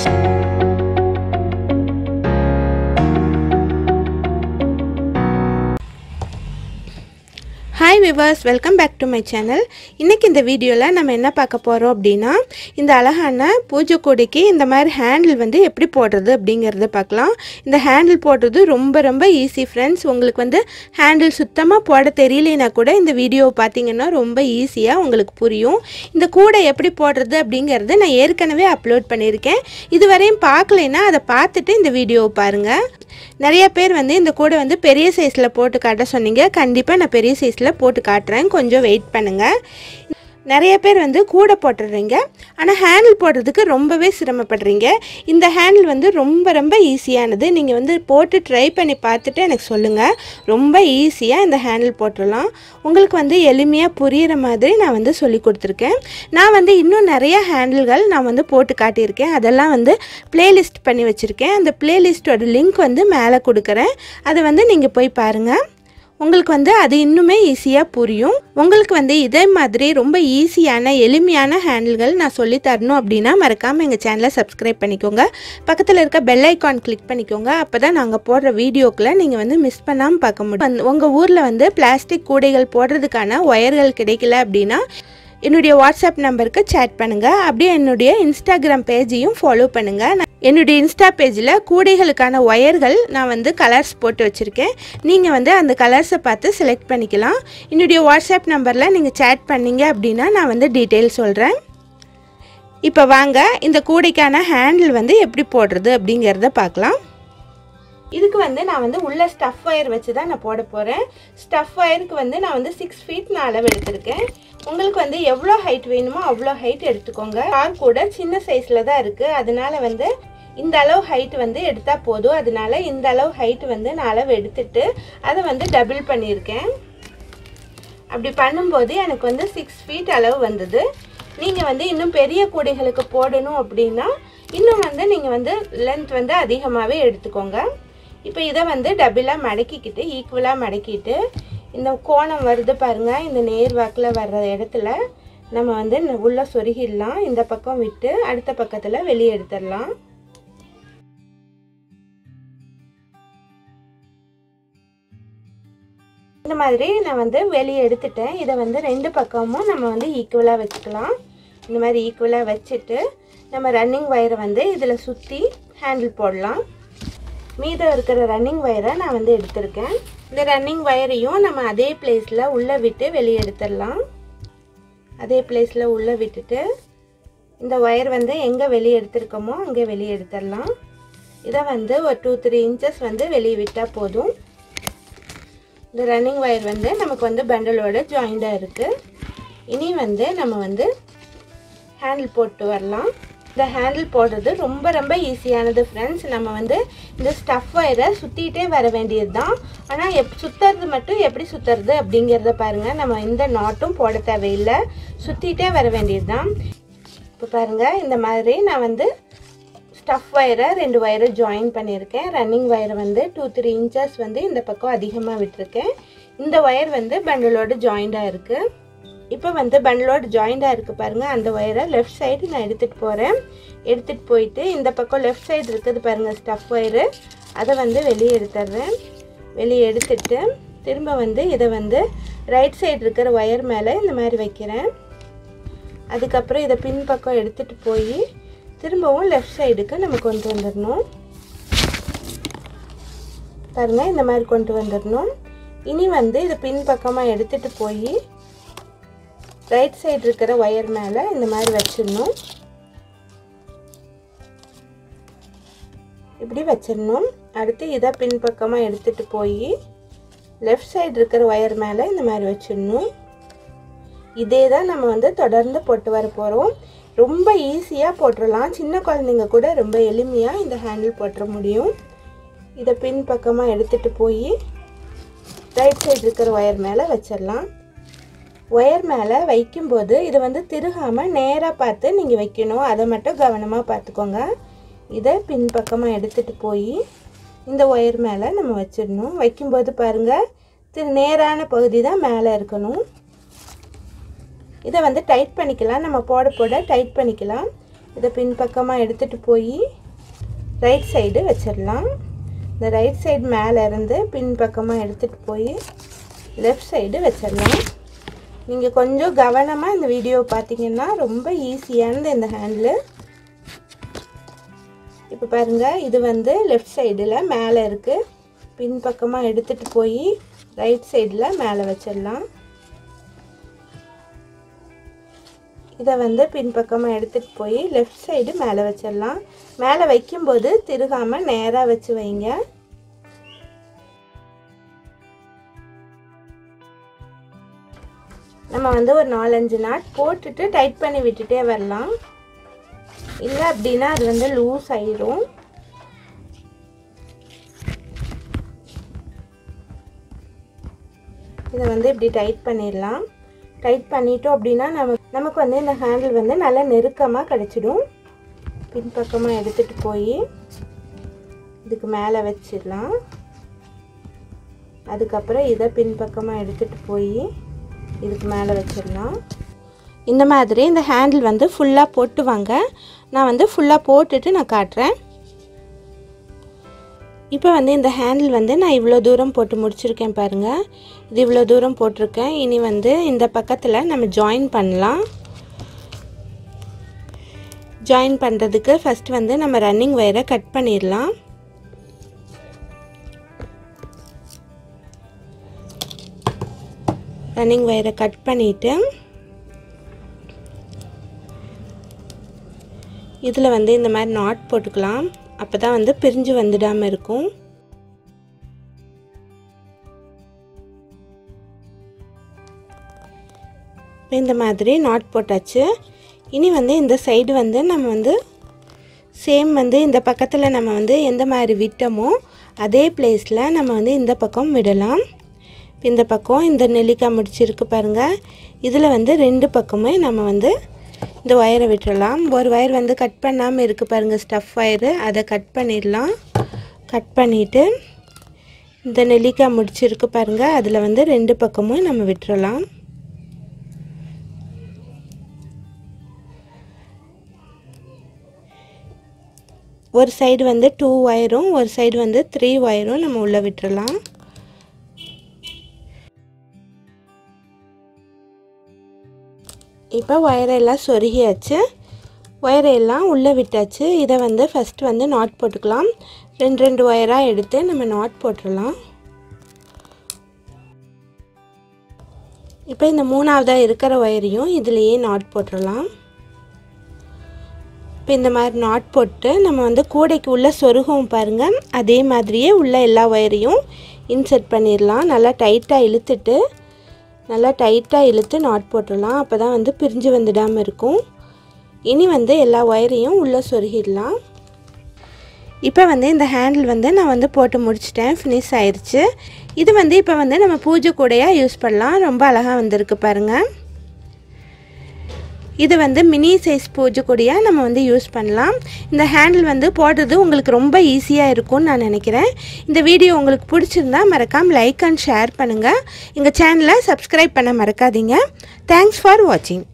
hi viewers welcome back to my channel இன்றைக்கி இந்த வீடியோவில் நம்ம என்ன பார்க்க போகிறோம் அப்படின்னா இந்த அழகான பூஜை கொடிக்கு இந்த மாதிரி ஹேண்டில் வந்து எப்படி போடுறது அப்படிங்கிறத பார்க்கலாம் இந்த ஹேண்டில் போடுறது ரொம்ப ரொம்ப ஈஸி ஃப்ரெண்ட்ஸ் உங்களுக்கு வந்து ஹேண்டில் சுத்தமாக போட தெரியலனா கூட இந்த வீடியோவை பார்த்தீங்கன்னா ரொம்ப ஈஸியாக உங்களுக்கு புரியும் இந்த கூடை எப்படி போடுறது அப்படிங்கிறது நான் ஏற்கனவே அப்லோட் பண்ணியிருக்கேன் இதுவரையும் பார்க்கலைன்னா அதை பார்த்துட்டு இந்த வீடியோவை பாருங்கள் நிறைய பேர் வந்து இந்த கூடை வந்து பெரிய சைஸில் போட்டு காட்ட சொன்னீங்க கண்டிப்பாக நான் பெரிய சைஸில் போட்டு காட்டுறேன் கொஞ்சம் வெயிட் பண்ணுங்கள் நிறைய பேர் வந்து கூடை போட்டுடுறீங்க ஆனால் ஹேண்டில் போடுறதுக்கு ரொம்பவே சிரமப்படுறீங்க இந்த ஹேண்டில் வந்து ரொம்ப ரொம்ப ஈஸியானது நீங்கள் வந்து போட்டு ட்ரை பண்ணி பார்த்துட்டு எனக்கு சொல்லுங்கள் ரொம்ப ஈஸியாக இந்த ஹேண்டில் போட்டுடலாம் உங்களுக்கு வந்து எளிமையாக புரிகிற மாதிரி நான் வந்து சொல்லி கொடுத்துருக்கேன் நான் வந்து இன்னும் நிறைய ஹேண்டில்கள் நான் வந்து போட்டு காட்டியிருக்கேன் அதெல்லாம் வந்து பிளேலிஸ்ட் பண்ணி வச்சுருக்கேன் அந்த பிளேலிஸ்ட்டோட லிங்க் வந்து மேலே கொடுக்குறேன் அதை வந்து நீங்கள் போய் பாருங்கள் உங்களுக்கு வந்து அது இன்னுமே ஈஸியாக புரியும் உங்களுக்கு வந்து இதே மாதிரி ரொம்ப ஈஸியான எளிமையான ஹேண்டில்கள் நான் சொல்லி தரணும் அப்படின்னா மறக்காமல் எங்கள் சேனலை சப்ஸ்கிரைப் பண்ணிக்கோங்க பக்கத்தில் இருக்க பெல் ஐக்கான் கிளிக் பண்ணிக்கோங்க அப்போ தான் நாங்கள் போடுற வீடியோக்களை நீங்கள் வந்து மிஸ் பண்ணாமல் பார்க்க முடியும் உங்கள் ஊரில் வந்து பிளாஸ்டிக் கூடைகள் போடுறதுக்கான ஒயர்கள் கிடைக்கல அப்படின்னா என்னுடைய வாட்ஸ்அப் நம்பருக்கு சேட் பண்ணுங்கள் அப்படியே என்னுடைய இன்ஸ்டாகிராம் பேஜையும் ஃபாலோ பண்ணுங்கள் நான் என்னுடைய இன்ஸ்டா பேஜில் கூடைகளுக்கான ஒயர்கள் நான் வந்து கலர்ஸ் போட்டு வச்சுருக்கேன் நீங்கள் வந்து அந்த கலர்ஸை பார்த்து செலக்ட் பண்ணிக்கலாம் என்னுடைய வாட்ஸ்அப் நம்பரில் நீங்கள் சேட் பண்ணீங்க அப்படின்னா நான் வந்து டீட்டெயில் சொல்கிறேன் இப்போ வாங்க இந்த கூடைக்கான ஹேண்டில் வந்து எப்படி போடுறது அப்படிங்கிறத பார்க்கலாம் இதுக்கு வந்து நான் வந்து உள்ள ஸ்டஃப் ஒயர் வச்சு தான் நான் போட போகிறேன் ஸ்டஃப் ஒயருக்கு வந்து நான் வந்து சிக்ஸ் ஃபீட் நான் அளவு எடுத்திருக்கேன் உங்களுக்கு வந்து எவ்வளோ ஹைட் வேணுமோ அவ்வளோ ஹைட் எடுத்துக்கோங்க கார் கூட சின்ன சைஸில் தான் இருக்குது அதனால வந்து இந்த அளவு ஹைட் வந்து எடுத்தால் போதும் அதனால இந்த அளவு ஹைட் வந்து நான் அளவு எடுத்துட்டு அதை வந்து டபுள் பண்ணியிருக்கேன் அப்படி பண்ணும்போது எனக்கு வந்து சிக்ஸ் ஃபீட் அளவு வந்தது நீங்கள் வந்து இன்னும் பெரிய கூடைகளுக்கு போடணும் அப்படின்னா இன்னும் வந்து நீங்கள் வந்து லென்த் வந்து அதிகமாகவே எடுத்துக்கோங்க இப்போ இதை வந்து டபுளாக மடக்கிக்கிட்டு ஈக்குவலாக மடக்கிட்டு இந்த கோணம் வருது பாருங்கள் இந்த நேர் வாக்கில் வர்ற இடத்துல நம்ம வந்து உள்ளே சொருகிடலாம் இந்த பக்கம் விட்டு அடுத்த பக்கத்தில் வெளியே எடுத்துடலாம் இந்த மாதிரி நான் வந்து வெளியே எடுத்துட்டேன் இதை வந்து ரெண்டு பக்கமும் நம்ம வந்து ஈக்குவலாக வச்சுக்கலாம் இந்த மாதிரி ஈக்குவலாக வச்சுட்டு நம்ம ரன்னிங் ஒயரை வந்து இதில் சுற்றி ஹேண்டில் போடலாம் மீதம் இருக்கிற ரன்னிங் ஒயரை நான் வந்து எடுத்திருக்கேன் இந்த ரன்னிங் ஒயரையும் நம்ம அதே பிளேஸில் உள்ளே விட்டு வெளியே எடுத்துடலாம் அதே பிளேஸில் உள்ளே விட்டுட்டு இந்த ஒயர் வந்து எங்கே வெளியே எடுத்திருக்கோமோ அங்கே வெளியே எடுத்துடலாம் இதை வந்து ஒரு டூ த்ரீ இன்ச்சஸ் வந்து வெளியே விட்டால் போதும் இந்த ரன்னிங் ஒயர் வந்து நமக்கு வந்து பண்டலோட ஜாயிண்டாக இருக்குது இனி வந்து நம்ம வந்து ஹேண்டில் போட்டு வரலாம் இந்த ஹேண்டில் போடுறது ரொம்ப ரொம்ப ஈஸியானது ஃப்ரெண்ட்ஸ் நம்ம வந்து இந்த ஸ்டஃப் ஒயரை சுற்றிட்டே வர வேண்டியது தான் ஆனால் எப் சுற்றுறது மட்டும் எப்படி சுற்றுறது அப்படிங்கிறத பாருங்கள் நம்ம இந்த நாட்டும் போட தேவையில்லை சுற்றிட்டே வர வேண்டியது தான் இப்போ பாருங்கள் இந்த மாதிரி நான் வந்து ஸ்டஃப் ஒயரை ரெண்டு ஒயரை ஜாயின் பண்ணியிருக்கேன் ரன்னிங் ஒயரை வந்து டூ த்ரீ இன்ச்சஸ் வந்து இந்த பக்கம் அதிகமாக விட்டுருக்கேன் இந்த ஒயர் வந்து பண்டலோட ஜாயிண்டாக இருக்குது இப்போ வந்து பண்டலோட ஜாயிண்டாக இருக்குது பாருங்கள் அந்த ஒயரை லெஃப்ட் சைடு நான் எடுத்துகிட்டு போகிறேன் எடுத்துகிட்டு போயிட்டு இந்த பக்கம் லெஃப்ட் சைடு இருக்குது பாருங்கள் ஸ்டஃப் ஒயரு அதை வந்து வெளியே எடுத்துடுறேன் வெளியே எடுத்துட்டு திரும்ப வந்து இதை வந்து ரைட் சைடு இருக்கிற ஒயர் மேலே இந்த மாதிரி வைக்கிறேன் அதுக்கப்புறம் இதை பின்பக்கம் எடுத்துகிட்டு போய் திரும்பவும் லெஃப்ட் சைடுக்கு நம்ம கொண்டு வந்துடணும் பாருங்கள் இந்த மாதிரி கொண்டு வந்துடணும் இனி வந்து இதை பின்பக்கமாக எடுத்துகிட்டு போய் ரைட் சைடு இருக்கிற ஒயர் மேலே இந்த மாதிரி வச்சிடணும் இப்படி வச்சிடணும் அடுத்து இதை பின்பக்கமாக எடுத்துகிட்டு போய் லெஃப்ட் சைடு இருக்கிற ஒயர் மேலே இந்த மாதிரி வச்சிடணும் இதே தான் நம்ம வந்து தொடர்ந்து போட்டு வர போகிறோம் ரொம்ப ஈஸியாக போட்டுடலாம் சின்ன குழந்தைங்க கூட ரொம்ப எளிமையாக இந்த ஹேண்டில் போட்டுற முடியும் இதை பின் பக்கமாக எடுத்துகிட்டு போய் ரைட் சைடு இருக்கிற ஒயர் மேலே வச்சிடலாம் ஒயர் மேலே வைக்கும்போது இதை வந்து திருகாமல் நேராக பார்த்து நீங்கள் வைக்கணும் அதை மட்டும் கவனமாக பார்த்துக்கோங்க இதை பின்பக்கமாக எடுத்துகிட்டு போய் இந்த ஒயர் மேலே நம்ம வச்சிடணும் வைக்கும்போது பாருங்கள் திரு நேரான பகுதி தான் மேலே இருக்கணும் இதை வந்து டைட் பண்ணிக்கலாம் நம்ம போட போட டைட் பண்ணிக்கலாம் இதை பின்பக்கமாக எடுத்துகிட்டு போய் ரைட் சைடு வச்சிடலாம் இந்த ரைட் சைடு மேலே இருந்து பின்பக்கமாக எடுத்துகிட்டு போய் லெஃப்ட் சைடு வச்சிடலாம் நீங்கள் கொஞ்சம் கவனமாக இந்த வீடியோவை பார்த்தீங்கன்னா ரொம்ப ஈஸியானது இந்த ஹேண்டில் இப்போ பாருங்கள் இது வந்து லெஃப்ட் சைடில் மேலே இருக்குது பின்பக்கமாக எடுத்துகிட்டு போய் ரைட் சைடில் மேலே வச்சிடலாம் இதை வந்து பின்பக்கமாக எடுத்துகிட்டு போய் லெஃப்ட் சைடு மேலே வச்சிடலாம் மேலே வைக்கும்போது திருகாமல் நேராக வச்சு வைங்க நம்ம வந்து ஒரு நாலஞ்சு நாட் போட்டுட்டு டைட் பண்ணி விட்டுட்டே வரலாம் இல்லை அப்படின்னா அது வந்து லூஸ் ஆயிரும் இதை வந்து இப்படி டைட் பண்ணிடலாம் டைட் பண்ணிட்டோம் அப்படின்னா நமக்கு நமக்கு வந்து இந்த ஹேண்டில் வந்து நல்லா நெருக்கமாக கிடச்சிடும் பின்பக்கமாக எடுத்துகிட்டு போய் இதுக்கு மேலே வச்சிடலாம் அதுக்கப்புறம் இதை பின்பக்கமாக எடுத்துகிட்டு போய் இதுக்கு மேலே வச்சிடலாம் இந்த மாதிரி இந்த ஹேண்டில் வந்து ஃபுல்லாக போட்டுவாங்க நான் வந்து ஃபுல்லாக போட்டுட்டு நான் காட்டுறேன் இப்போ வந்து இந்த ஹேண்டில் வந்து நான் இவ்வளோ தூரம் போட்டு முடிச்சிருக்கேன் பாருங்கள் இது இவ்வளோ தூரம் போட்டிருக்கேன் இனி வந்து இந்த பக்கத்தில் நம்ம ஜாயின் பண்ணலாம் ஜாயின் பண்ணுறதுக்கு ஃபஸ்ட் வந்து நம்ம ரன்னிங் ஒயரை கட் பண்ணிடலாம் ரன்னிங் ஒயரை கட் பண்ணிவிட்டு இதில் வந்து இந்த மாதிரி நாட் போட்டுக்கலாம் அப்போ தான் வந்து பிரிஞ்சு வந்துடாமல் இருக்கும் இந்த மாதிரி நாட் போட்டாச்சு இனி வந்து இந்த சைடு வந்து நம்ம வந்து சேம் வந்து இந்த பக்கத்தில் நம்ம வந்து எந்த மாதிரி விட்டோமோ அதே பிளேஸில் நம்ம வந்து இந்த பக்கம் விடலாம் இந்த பக்கம் இந்த நெல்லிக்காய் முடிச்சிருக்கு பாருங்கள் இதில் வந்து ரெண்டு பக்கமே நம்ம வந்து இந்த ஒயரை விட்டுறலாம் ஒரு ஒயர் வந்து கட் பண்ணாமல் இருக்குது பாருங்கள் ஸ்டஃப் ஒயரு அதை கட் பண்ணிடலாம் கட் பண்ணிவிட்டு இந்த நெல்லிக்காய் முடிச்சிருக்கு பாருங்கள் அதில் வந்து ரெண்டு பக்கமும் நம்ம விட்டுறலாம் ஒரு சைடு வந்து டூ ஒயரும் ஒரு சைடு வந்து த்ரீ ஒயரும் நம்ம உள்ளே விட்டுறலாம் இப்போ ஒயரெல்லாம் சொருகியாச்சு ஒயரையெல்லாம் உள்ளே விட்டாச்சு இதை வந்து ஃபஸ்ட்டு வந்து நாட் போட்டுக்கலாம் ரெண்டு ரெண்டு ஒயராக எடுத்து நம்ம நாட் போட்டுடலாம் இப்போ இந்த மூணாவதாக இருக்கிற ஒயரையும் இதுலேயே நாட் போட்டுடலாம் இப்போ இந்த மாதிரி நாட் போட்டு நம்ம வந்து கூடைக்கு உள்ளே சொருகும் பாருங்கள் அதே மாதிரியே உள்ள எல்லா ஒயரையும் இன்செர்ட் பண்ணிடலாம் நல்லா டைட்டாக இழுத்துட்டு நல்லா டைட்டாக இழுத்து நாட் போட்டுடலாம் அப்போ தான் வந்து பிரிஞ்சு வந்துடாமல் இருக்கும் இனி வந்து எல்லா ஒயரையும் உள்ளே சொருகிடலாம் இப்போ வந்து இந்த ஹேண்டில் வந்து நான் வந்து போட்டு முடிச்சிட்டேன் ஃபினிஷ் ஆயிடுச்சு இது வந்து இப்போ வந்து நம்ம பூஜை கூடையாக யூஸ் பண்ணலாம் ரொம்ப அழகாக வந்திருக்கு பாருங்கள் இது வந்து மினி சைஸ் பூஜை கொடியாக நம்ம வந்து யூஸ் பண்ணலாம் இந்த ஹேண்டில் வந்து போடுறது உங்களுக்கு ரொம்ப ஈஸியாக இருக்கும்னு நான் நினைக்கிறேன் இந்த வீடியோ உங்களுக்கு பிடிச்சிருந்தா மறக்காமல் லைக் அண்ட் ஷேர் பண்ணுங்கள் எங்கள் சேனலை சப்ஸ்கிரைப் பண்ண மறக்காதீங்க தேங்க்ஸ் ஃபார் வாட்சிங்